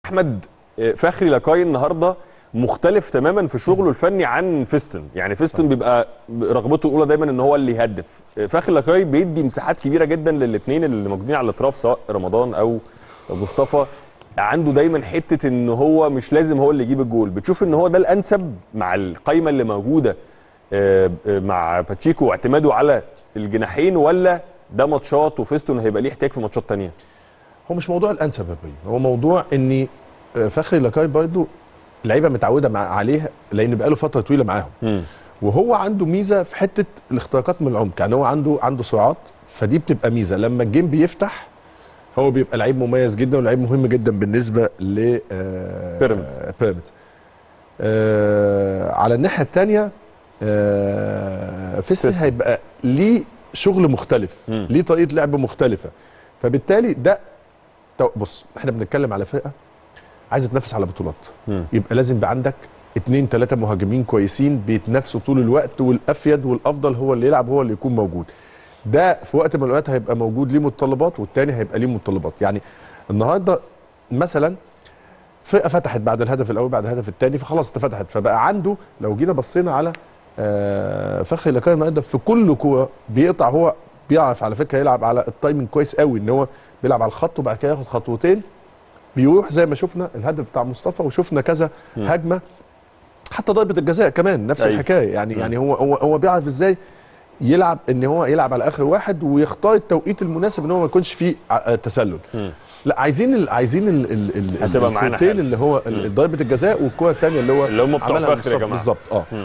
احمد آه، فخري لقاي النهارده مختلف تماما في شغله الفني عن فيستون يعني فيستون بيبقى رغبته الاولى دايما ان هو اللي يهدف آه، فخري لقاي بيدي مساحات كبيره جدا للاثنين اللي موجودين على الاطراف سواء رمضان او مصطفى عنده دايما حته ان هو مش لازم هو اللي يجيب الجول بتشوف ان هو ده الانسب مع القايمه اللي موجوده آه، آه، مع باتشيكو واعتماده على الجناحين ولا ده ماتشات وفيستون هيبقى ليه احتياج في ماتشات تانية هو مش موضوع الانسب يا بيه هو موضوع ان فخري لقاي برضه لعيبه متعوده مع عليه لان بقاله فتره طويله معاهم وهو عنده ميزه في حته الاختراقات من العمق يعني هو عنده عنده سرعات فدي بتبقى ميزه لما الجيم بيفتح هو بيبقى لعيب مميز جدا ولعيب مهم جدا بالنسبه ل آه، بيراميدز. آه، بيراميدز آه على الناحيه الثانيه آه فيستن فيستن. هيبقى ليه شغل مختلف مم. ليه طريقه لعب مختلفه فبالتالي ده تو- بص احنا بنتكلم على فرقه عايزه تنافس على بطولات مم. يبقى لازم يبقى عندك اتنين تلاته مهاجمين كويسين بيتنافسوا طول الوقت والافيد والافضل هو اللي يلعب هو اللي يكون موجود ده في وقت من الاوقات هيبقى موجود ليه متطلبات والتاني هيبقى ليه متطلبات يعني النهارده مثلا فرقه فتحت بعد الهدف الاول بعد الهدف الثاني فخلاص اتفتحت فبقى عنده لو جينا بصينا على آه، فخري لقاء النهارده في كل كوره بيقطع هو بيعرف على فكره يلعب على التايمنج كويس قوي ان هو بيلعب على الخط وبعد كده ياخد خطوتين بيروح زي ما شفنا الهدف بتاع مصطفى وشفنا كذا هجمه حتى ضربه الجزاء كمان نفس أيوة. الحكايه يعني يعني هو هو هو بيعرف ازاي يلعب ان هو يلعب على اخر واحد ويختار التوقيت المناسب ان هو ما يكونش فيه ع- تسلل مم. لا عايزين ال عايزين ال ال ال هتبقى معانا الكورتين حاجة. اللي هو ال- ضربه الجزاء والكره الثانيه اللي هو اللي هم بتوع عملها فخري يا مصطفى جماعة. بالظبط اه مم.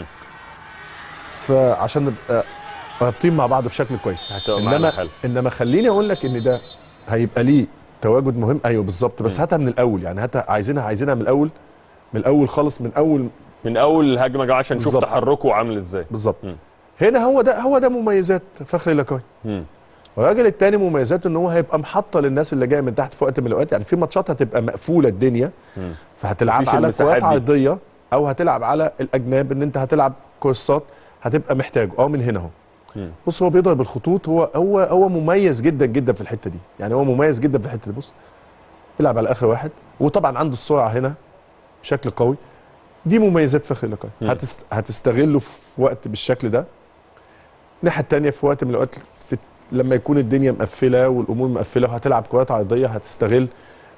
فعشان نبقى رابطين مع بعض بشكل كويس هتبقى معانا انما حل. انما خليني اقول لك ان ده هيبقى ليه تواجد مهم ايوه بالظبط بس هاتها من الاول يعني هاتها عايزينها عايزينها من الاول من الاول خالص من اول من اول هجمه جايه عشان نشوف بالظبط. تحركه عامل ازاي بالظبط مم. هنا هو ده هو ده مميزات فخري لقاي مم. والراجل التاني مميزاته ان هو هيبقى محطه للناس اللي جايه من تحت في وقت من الاوقات يعني في ماتشات هتبقى مقفوله الدنيا مم. فهتلعب مفيش على المساحات كرات دي. عرضيه او هتلعب على الاجناب ان انت هتلعب كورسات هتبقى محتاجه اه من هنا اهو مم. بص هو بيضرب الخطوط هو هو هو مميز جدا جدا في الحته دي يعني هو مميز جدا في الحته دي بص بيلعب على اخر واحد وطبعا عنده السرعه هنا بشكل قوي دي مميزات فخري لقاي مم. هتست... هتستغله في وقت بالشكل ده الناحيه الثانيه في وقت من الاوقات في... لما يكون الدنيا مقفله والامور مقفله وهتلعب كرات عرضيه هتستغل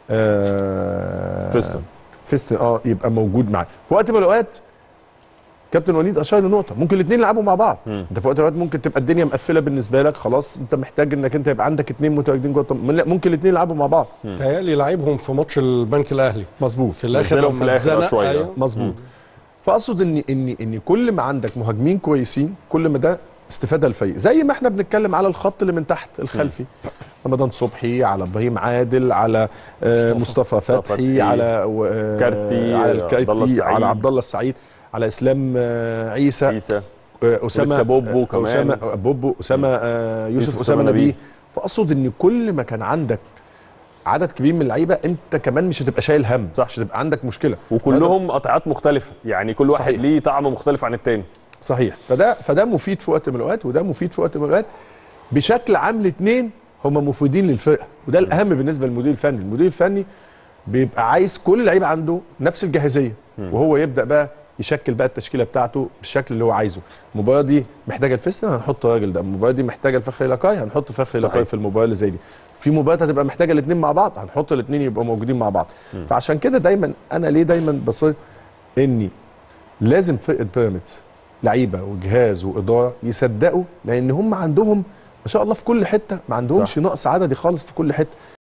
آه... فيستون. فيستون اه يبقى موجود معاه في وقت من الاوقات كابتن وليد اشار لنقطه ممكن الاثنين يلعبوا مع بعض مم. انت في وقت من الاوقات ممكن تبقى الدنيا مقفله بالنسبه لك خلاص انت محتاج انك انت يبقى عندك اثنين متواجدين جوه الطم- لا، ممكن الاثنين يلعبوا مع بعض تهيألي لعيبهم في ماتش البنك الاهلي مظبوط في الاخر نزلهم في لما الآخر اتزنق شوية. أيوة. مظبوط فاقصد ان ان ان كل ما عندك مهاجمين كويسين كل ما ده استفاده للفريق زي ما احنا بنتكلم على الخط اللي من تحت الخلفي رمضان صبحي على ابراهيم عادل على آه، مصطفى مصطفى فتحي فتحي، على و- آه، كارتي، على عبد الله الكارتي السعيد. على عبد الله السعيد على اسلام آه، عيسى عيسى آه، اسامه ولسه بوبو آه، كمان. اسامه آه، بوبو اسامه آه، يوسف يوسف اسامه أسامة نبيه نبيه. فاقصد ان كل ما كان عندك عدد كبير من اللعيبه انت كمان مش هتبقى شايل هم صح. مش هتبقى عندك مشكله وكلهم قطعات مختلفه يعني كل واحد صحيح. ليه طعم مختلف عن التاني صحيح فده فده مفيد في وقت من الاوقات وده مفيد في وقت من الاوقات بشكل عام الاثنين هم مفيدين للفرقه وده الاهم بالنسبه للمدير الفني المدير الفني بيبقى عايز كل لعيب عنده نفس الجاهزيه وهو يبدا بقى يشكل بقى التشكيله بتاعته بالشكل اللي هو عايزه المباراه دي محتاجه الفيستن هنحط الراجل ده المباراه دي محتاجه الفخري لقاي هنحط فخري صحيح. لقاي في المباراه اللي زي دي في مباراه هتبقى محتاجه الاثنين مع بعض هنحط الاثنين يبقوا موجودين مع بعض فعشان كده دايما انا ليه دايما بصير اني لازم فرقه بيراميدز لعيبه وجهاز واداره يصدقوا لان هم عندهم ما شاء الله في كل حته ما عندهمش صح. نقص عددي خالص في كل حته